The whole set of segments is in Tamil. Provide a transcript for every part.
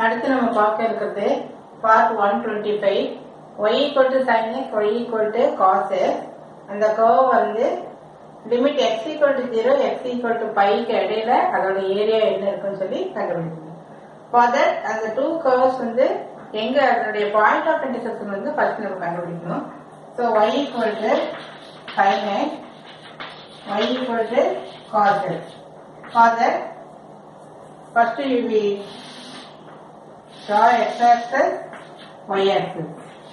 அடுத்து நம்ம பார்க்க இருக்கிறது part one twenty five y equal to sine x y equal to cos x அந்த கர்வ் வந்து limit x equal to zero x equal to பைக்கு இடையில அதோட ஏரியா என்ன இருக்குன்னு சொல்லி கண்டுபிடிக்கணும் ஃபார் தட் அந்த டூ கர்வ்ஸ் வந்து எங்க அதனுடைய பாயிண்ட் ஆஃப் இன்டர்செக்ஷன் வந்து ஃபர்ஸ்ட் நம்ம கண்டுபிடிக்கணும் so y equal to sine x y equal to cos x for that First you will draw x axis, y axis.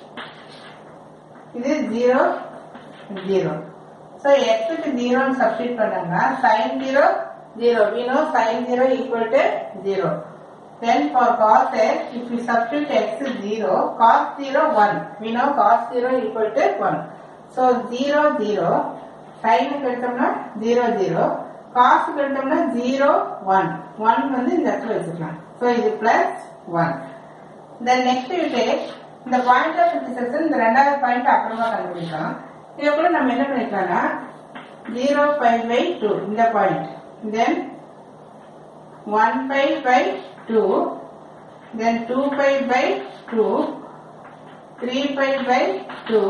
இது 0, 0. So x க்கு 0 ன்னு substitute பண்ணோம்னா sin 0, 0. We know sin 0 equal to 0. Then for cos x, if we substitute x is 0, cos 0, 1. We know cos 0 equal to 1. So 0, 0. sin க்கு எடுத்தோம்னா 0, 0. cos க்கு எடுத்தோம்னா 0, 1. 1 வந்து இந்த இடத்துல வச்சுக்கலாம். So இது plus 1. Then next you take இந்த பாயிண்ட் ஆஃப் இன்டர்செக்ஷன் இந்த ரெண்டாவது பாயிண்ட் அப்புறமா கண்டுபிடிக்கலாம் இதை கூட நம்ம என்ன பண்ணிக்கலாம்னா ஜீரோ ஃபைவ் பை டூ இந்த point then one five by two then two five by two three five by two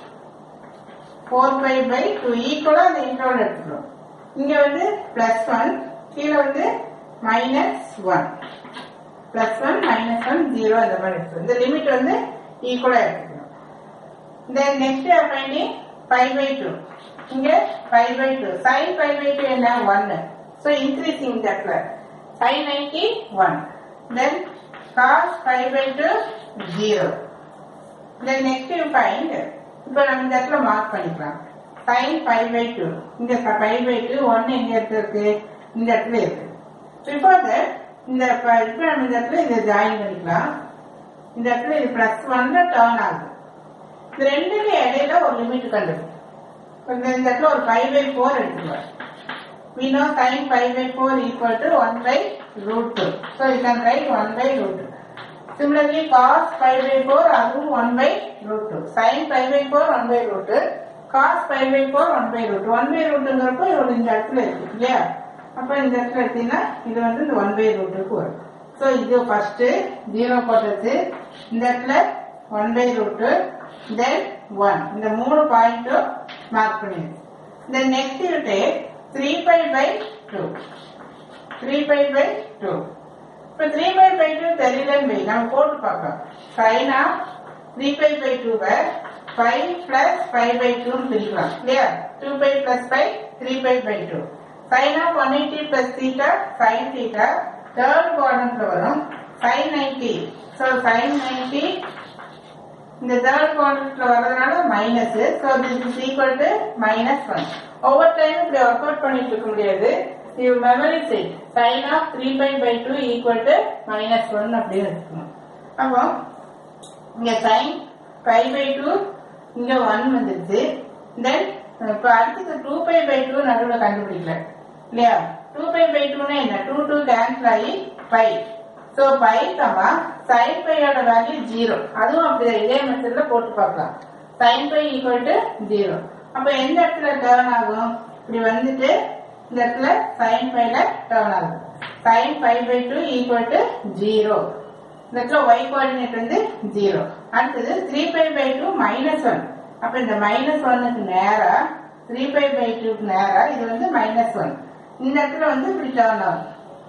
four five by two ஈக்குவலாக அந்த இன்டர்வல் எடுத்துக்கிறோம் இங்க வந்து பிளஸ் ஒன் கீழே வந்து minus one plus one minus one zero அந்த மாதிரி எடுத்துக்கணும் இந்த லிமிட் வந்து ஈக்குவலா எடுத்துக்கணும் then next finding five by two இங்க five by two sine five by two என்ன ஒன்னு ஸோ இன்க்ரீசிங் தட்ல sine ninety one then cos five by two zero then next you find இப்போ நம்ம இந்த இடத்துல மார்க் பண்ணிக்கலாம் சைன் ஃபைவ் பை டூ இங்க ஃபைவ் பை டூ ஒன்னு எங்க இடத்துல இருக்கு இந்த இடத்துல இருக்கு பிஃபோர் தட் இந்த இப்போ நம்ம இந்த இடத்துல இதை ஜாயின் பண்ணிக்கலாம் இந்த இடத்துல இது பிளஸ் ஒன்ல டேர்ன் ஆகுது இது ரெண்டுக்கு இடையில ஒரு லிமிட் கண்டுபிடிக்கும் இந்த இந்த இடத்துல ஒரு ஃபைவ் பை ஃபோர் எடுத்துக்கலாம் we know sin 5 by 4 equal to 1 by root 2 so you can write 1 by root 2 similarly cos 5 by 4 அதுவும் 1 by root 2 sin 5 by 4 1 by root 2 cos 5 by 4 1 by root 2 1 by root 2ங்கிறப்போ இவ்வளவு இந்த இடத்துல இருக்கு இல்லையா அப்ப இந்த இடத்துல எடுத்தீங்கன்னா இது வந்து இந்த 1 by root 2க்கு வரும் ஸோ இது ஃபர்ஸ்ட் ஜீரோ போட்டது இந்த இடத்துல 1 by root 2 தென் 1 இந்த மூணு பாயிண்ட்டும் மார்க் பண்ணிடுது then next you take 3 pi by 2 3 pi by 2 இப்போ 3 pi by 2 தெரியலன்னு வை நம்ம போட்டு பார்க்கலாம் sin of 3 pi by 2 why 5 plus 5 by 2 னு பிரிக்கலாம் இல்லையா 2 pi plus 5 3 pi by 2 sin of 180 plus theta sin theta third quadrantல வரும் sin 90 so sin 90 இந்த தேர்ட் குவாட்ரண்ட்ல வர்றதுனால minus so this is equal to minus one ஒவ்வொரு டைம் இப்படி ஒர்க் அவுட் பண்ணிட்டு இருக்க முடியாது you memory set sine of three pi by two equal to minus one அப்படின்னு வச்சுக்கணும் அப்போ இங்க சைன் ஃபைவ் பை டூ இங்க ஒன் வந்துருச்சு தென் இப்போ அடுத்தது டூ பை பை டூ நடுவில் கண்டுபிடிக்கல இல்லையா டூ பை பை டூனா என்ன டூ டூ கேன்சல் ஆகி five so pi comma sine பையோட வேல்யூ ஜீரோ அதுவும் அப்படிதான் இதே மெத்தட்ல போட்டு பார்க்கலாம் sine pi equal to zero அப்ப எந்த இடத்துல டேர்ன் ஆகும் இப்படி வந்துட்டு இந்த இடத்துல சைன் பைல டேர்ன் ஆகும் sine five by two equal to zero இந்த இடத்துல ஒய் கோஆர்டினேட் வந்து ஜீரோ அடுத்தது three pi by two minus one அப்ப இந்த மைனஸ் ஒன்னுக்கு நேரா த்ரீ பை பை டூக்கு நேரா இது வந்து மைனஸ் ஒன் இந்த இடத்துல வந்து இப்படி டேர்ன் ஆகும்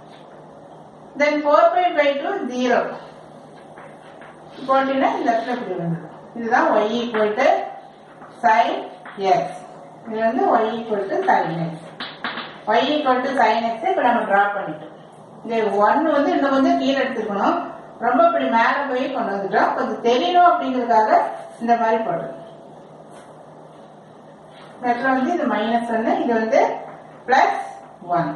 then four pi by two zero போட்டீங்கன்னா இந்த இடத்துல இப்படி வந்துடும் இதுதான் y equal to sine x இது வந்து y equal to sine x y equal to sine x இப்போ நம்ம ட்ரா பண்ணிட்டோம் இந்த ஒன் வந்து இன்னும் கொஞ்சம் கீழே எடுத்துக்கணும் ரொம்ப இப்படி மேலே போய் கொண்டு வந்துட்டோம் கொஞ்சம் தெரியணும் அப்படிங்கிறதுக்காக இந்த மாதிரி போட்டோம் இந்த இடத்துல வந்து இது மைனஸ் ஒன்னு இது வந்து plus one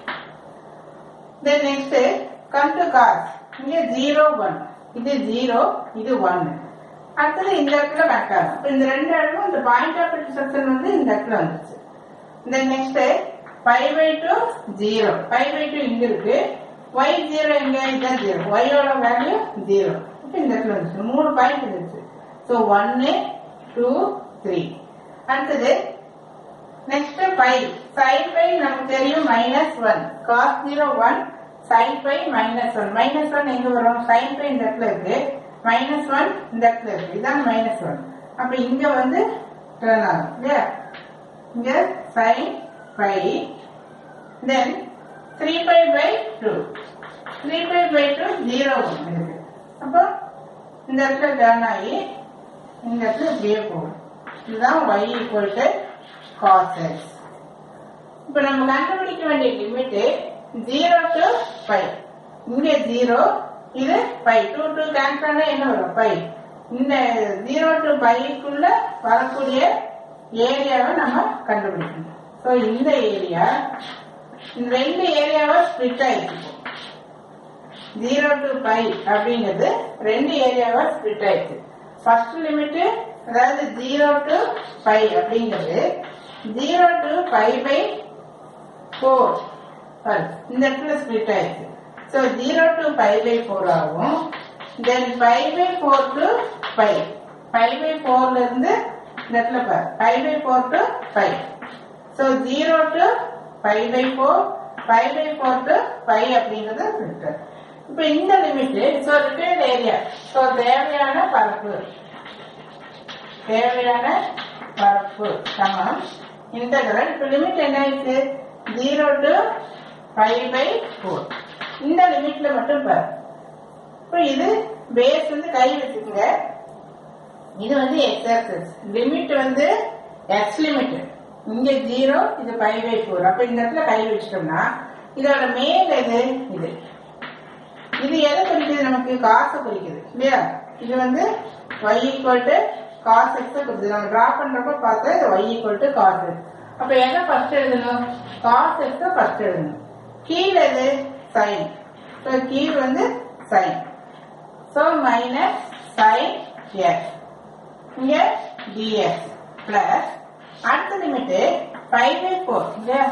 then next come to cos இங்க ஜீரோ ஒன் இது ஜீரோ இது ஒன் அடுத்தது இந்த இடத்துல கரெக்ட் ஆகும் இப்ப இந்த ரெண்டு இடமும் இந்த பாயிண்ட் ஆஃப் இன்டர்செக்ஷன் வந்து இந்த இடத்துல வந்துச்சு then next five by two zero five by two இங்க இருக்கு ஒய் ஜீரோ இங்க இதுதான் ஜீரோ ஒய்யோட வேல்யூ ஜீரோ இப்போ இந்த இடத்துல வந்துச்சு மூணு பாயிண்ட் இருந்துச்சு ஸோ ஒன்னு டூ த்ரீ அடுத்தது நெக்ஸ்ட் ஃபைவ் சைன் ஃபைவ் நமக்கு தெரியும் minus one cos zero one sin pi minus one minus one எங்க வரும் sin பை இந்த இடத்துல இருக்கு மைனஸ் ஒன் இந்த இடத்துல இருக்கு இதான் மைனஸ் ஒன் அப்ப இங்க வந்து டேர்ன் ஆகும் இல்லையா இங்க sin pi then three pi by two three pi by two zero one இருக்கு அப்போ இந்த இடத்துல டேர்ன் ஆகி இந்த இடத்துல இப்படியே போகும் இதுதான் y equal to cos x இப்போ நம்ம கண்டுபிடிக்க வேண்டிய லிமிட் ஜீரோ டு ஃபைவ் இங்க ஜீரோ இது ஃபைவ் டூ டூ கேன்சல் பண்ணா என்ன வரும் ஃபைவ் இந்த ஜீரோ டு ஃபைவ்க்குள்ள வரக்கூடிய ஏரியாவை நம்ம கண்டுபிடிக்கணும் ஸோ இந்த ஏரியா இந்த ரெண்டு ஏரியாவை ஸ்பிளிட் ஆயிடுச்சு ஜீரோ டு ஃபைவ் அப்படிங்கிறது ரெண்டு ஏரியாவா ஸ்பிளிட் ஆயிடுச்சு ஃபர்ஸ்ட் லிமிட் அதாவது ஜீரோ டு ஃபைவ் அப்படிங்கிறது zero to five by four இந்த இடத்துல ஸ்பிளிட் ஆயிடுச்சு so zero to five by four ஆகும் then five by four to five five by ஃபோர்ல இருந்து இந்த இடத்துல பாரு five by four to five so zero to five by four five by four to five அப்படிங்கிறது இருக்கு இப்போ இந்த limit so required area so தேவையான பரப்பு தேவையான பரப்பு சமம் இன்டகிரல் இப்போ லிமிட் என்ன ஆயிடுச்சு zero to five by four இந்த லிமிட்ல மட்டும் பாரு இப்போ இது பேஸ் வந்து கை வச்சுக்கோங்க இது வந்து எக்ஸ் ஆக்சஸ் லிமிட் வந்து எக்ஸ் லிமிட் இங்க ஜீரோ இது ஃபைவ் பை ஃபோர் அப்ப இந்த இடத்துல கை வச்சிட்டோம்னா இதோட மேல் எது இது இது எதை குறிக்குது நமக்கு காசை குறிக்குது இல்லையா இது வந்து y equal to cos x குறிக்குது நம்ம டிரா பண்றப்ப பார்த்தா இது y equal to cos x அப்ப எதை ஃபர்ஸ்ட் எழுதணும் காஸ் எக்ஸ் ஃபர்ஸ்ட் எழுதணும் கீழ் எது சைன் ஸோ கீழ் வந்து sine so minus sine x இங்க dx பிளஸ் அடுத்த லிமிட் ஃபைவ் பை ஃபோர் இல்லையா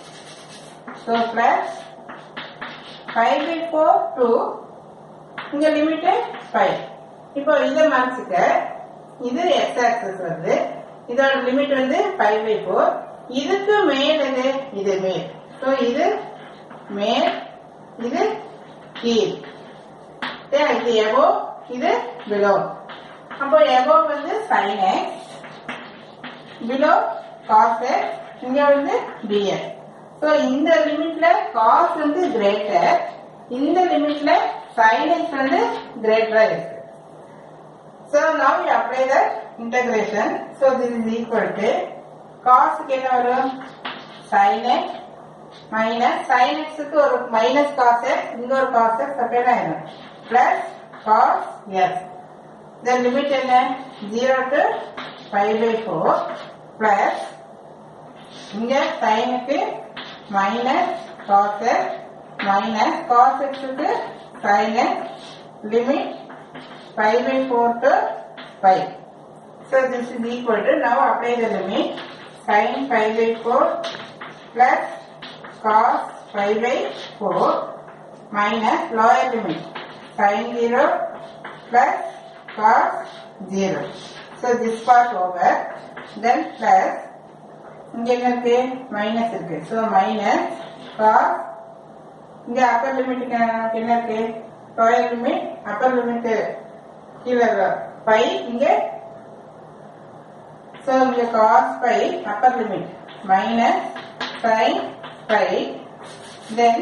so plus five by four two இங்க லிமிட் ஃபைவ் இப்போ இதை மறைச்சுக்க இது எக்ஸ் ஆக்சஸ் வருது இதோட லிமிட் வந்து ஃபைவ் பை ஃபோர் இதுக்கு மேல் இது இது மேல் ஸோ இது மேல் இது கீழ் சரியா? இது எபோ இது பிலோ அப்போ எபோ வந்து sine x below cos x இங்க வந்து பிஎக்ஸ் ஸோ இந்த லிமிட்ல காஸ் வந்து கிரேட்டர் இந்த லிமிட்ல சைன் எக்ஸ் வந்து கிரேட்டரா இருக்கு so now you apply the integration so this is equal to காஸ்க்கு என்ன வரும் சைன் எக்ஸ் மைனஸ் சைன் எக்ஸுக்கு ஒரு மைனஸ் காஸ் எக்ஸ் இங்க ஒரு காஸ் எக்ஸ் அப்ப என்ன ஆயிடும் plus cos x then limit என்ன zero to five by four plus இங்க சைனுக்கு minus cos x minus cos எக்ஸுக்கு sine x limit five by four to five so this is equal to now apply the limit sine five by four plus cos 5 by 4 minus lower limit sin 0 plus cos 0. So this part over. Then plus இங்க என்ன இருக்கு மைனஸ் இருக்கு ஸோ மைனஸ் காஸ் இங்க அப்பர் லிமிட்டுக்கு நமக்கு என்ன இருக்கு லோயர் லிமிட் அப்பர் லிமிட் கீழே பை இங்க ஸோ இங்க cos pi upper limit minus sine pi then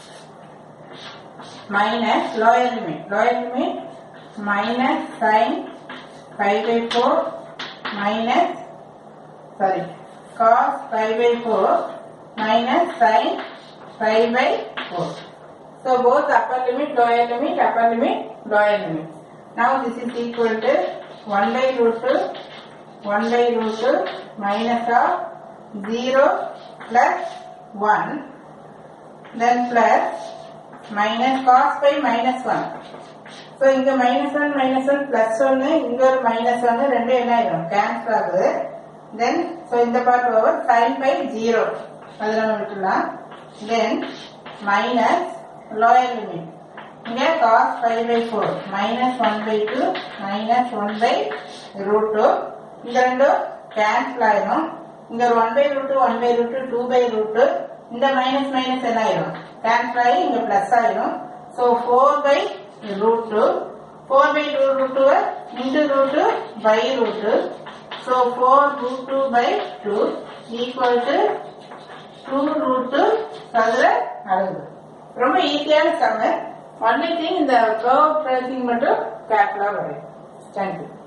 minus lower limit. Lower limit minus sin 5 by 4 minus sorry cos 5 by 4 minus sin 5 by 4. So both upper limit, lower limit, upper limit, lower limit. Now this is equal to 1 by root 2, 1 by root 2 minus of 0 plus 1 then plus minus cos by minus 1. So இங்க minus one minus one plus ஒன்னு இங்க ஒரு மைனஸ் ஒன்னு ரெண்டு என்ன ஆயிடும் கேன்சல் ஆகுது தென் ஸோ இந்த part over sine pi zero அது நம்ம விட்டுலாம் தென் மைனஸ் லோயர் லிமிட் இங்க cos five by four minus one by two minus one by root two இந்த ரெண்டும் கேன்சல் ஆயிடும் இங்க ஒரு one by root one by root two by root இந்த மைனஸ் மைனஸ் என்ன ஆயிடும் கேன்சல் ஆகி இங்க பிளஸ் ஆயிடும் so four by root two four by two root two into root two by root two so four root two by two equal to two root two சதுர அறுபது ரொம்ப ஈஸியான சம்மு ஒன்லி திங் இந்த கர்வ் ட்ரேசிங் மட்டும் கேர்ஃபுல்லாக வரும் தேங்க்யூ